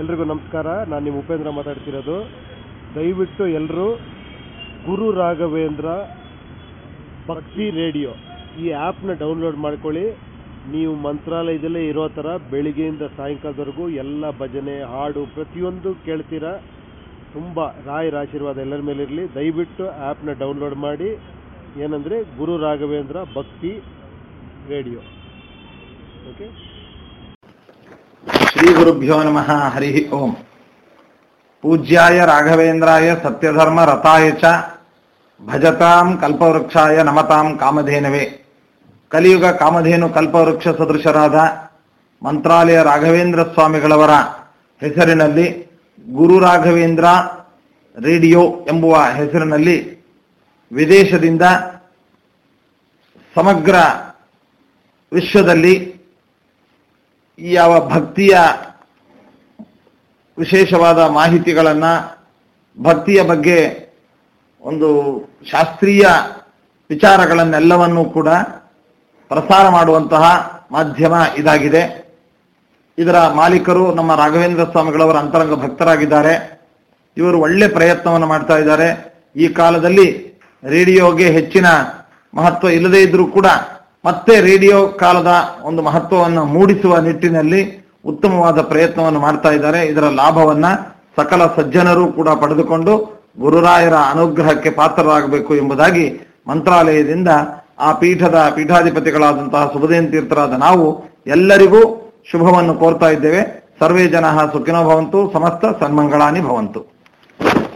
ಎಲ್ರಿಗೂ ನಮಸ್ಕಾರ ನಾನು ನಿಮ್ಮ ಉಪೇಂದ್ರ ಮಾತಾಡ್ತಿರೋದು ದಯವಿಟ್ಟು ಎಲ್ಲರೂ ಗುರು ರಾಘವೇಂದ್ರ ಭಕ್ತಿ ರೇಡಿಯೋ ಈ ಆ್ಯಪ್ನ ಡೌನ್ಲೋಡ್ ಮಾಡ್ಕೊಳ್ಳಿ ನೀವು ಮಂತ್ರಾಲಯದಲ್ಲೇ ಇರೋ ಥರ ಬೆಳಿಗ್ಗೆಯಿಂದ ಸಾಯಂಕಾಲದವರೆಗೂ ಎಲ್ಲ ಭಜನೆ ಹಾಡು ಪ್ರತಿಯೊಂದು ಕೇಳ್ತೀರಾ ತುಂಬ ರಾಯರ ಆಶೀರ್ವಾದ ಎಲ್ಲರ ಮೇಲಿರಲಿ ದಯವಿಟ್ಟು ಆ್ಯಪ್ನ ಡೌನ್ಲೋಡ್ ಮಾಡಿ ಏನಂದರೆ ಗುರು ರಾಘವೇಂದ್ರ ಭಕ್ತಿ ರೇಡಿಯೋ ಓಕೆ ಶ್ರೀ ಗುರುಭ್ಯೋ ನಮಃ ಹರಿ ಓಂ ಪೂಜ್ಯಾಯ ರಾಘವೇಂದ್ರಾಯ ಸತ್ಯಧರ್ಮ ರಥಾಯ ಚ ಭಜತಾಂ ಕಲ್ಪವೃಕ್ಷಾಯ ನಮತಾಂ ಕಾಮಧೇನವೇ ಕಲಿಯುಗ ಕಾಮಧೇನು ಕಲ್ಪವೃಕ್ಷ ಸದೃಶರಾದ ಮಂತ್ರಾಲಯ ರಾಘವೇಂದ್ರ ಸ್ವಾಮಿಗಳವರ ಹೆಸರಿನಲ್ಲಿ ಗುರು ರಾಘವೇಂದ್ರ ರೇಡಿಯೋ ಎಂಬುವ ಹೆಸರಿನಲ್ಲಿ ವಿದೇಶದಿಂದ ಸಮಗ್ರ ವಿಶ್ವದಲ್ಲಿ ಈ ಯಾವ ಭಕ್ತಿಯ ವಿಶೇಷವಾದ ಮಾಹಿತಿಗಳನ್ನು ಭಕ್ತಿಯ ಬಗ್ಗೆ ಒಂದು ಶಾಸ್ತ್ರೀಯ ವಿಚಾರಗಳನ್ನೆಲ್ಲವನ್ನೂ ಕೂಡ ಪ್ರಸಾರ ಮಾಡುವಂತಹ ಮಾಧ್ಯಮ ಇದಾಗಿದೆ ಇದರ ಮಾಲೀಕರು ನಮ್ಮ ರಾಘವೇಂದ್ರ ಸ್ವಾಮಿಗಳವರ ಅಂತರಂಗ ಭಕ್ತರಾಗಿದ್ದಾರೆ ಇವರು ಒಳ್ಳೆ ಪ್ರಯತ್ನವನ್ನು ಮಾಡ್ತಾ ಇದ್ದಾರೆ ಈ ಕಾಲದಲ್ಲಿ ರೇಡಿಯೋಗೆ ಹೆಚ್ಚಿನ ಮಹತ್ವ ಇಲ್ಲದೇ ಇದ್ರೂ ಕೂಡ ಮತ್ತೆ ರೇಡಿಯೋ ಕಾಲದ ಒಂದು ಮಹತ್ವವನ್ನು ಮೂಡಿಸುವ ನಿಟ್ಟಿನಲ್ಲಿ ಉತ್ತಮವಾದ ಪ್ರಯತ್ನವನ್ನು ಮಾಡ್ತಾ ಇದ್ದಾರೆ ಇದರ ಲಾಭವನ್ನ ಸಕಲ ಸಜ್ಜನರು ಕೂಡ ಪಡೆದುಕೊಂಡು ಗುರುರಾಯರ ಅನುಗ್ರಹಕ್ಕೆ ಪಾತ್ರರಾಗಬೇಕು ಎಂಬುದಾಗಿ ಮಂತ್ರಾಲಯದಿಂದ ಆ ಪೀಠದ ಪೀಠಾಧಿಪತಿಗಳಾದಂತಹ ಸುಬದೇನ್ ತೀರ್ಥರಾದ ನಾವು ಎಲ್ಲರಿಗೂ ಶುಭವನ್ನು ಕೋರ್ತಾ ಇದ್ದೇವೆ ಸರ್ವೇ ಜನ ಸುಖಿನೋ ಭವಂತು ಸಮಸ್ತ ಸನ್ಮಂಗಳಾನಿ ಭವಂತು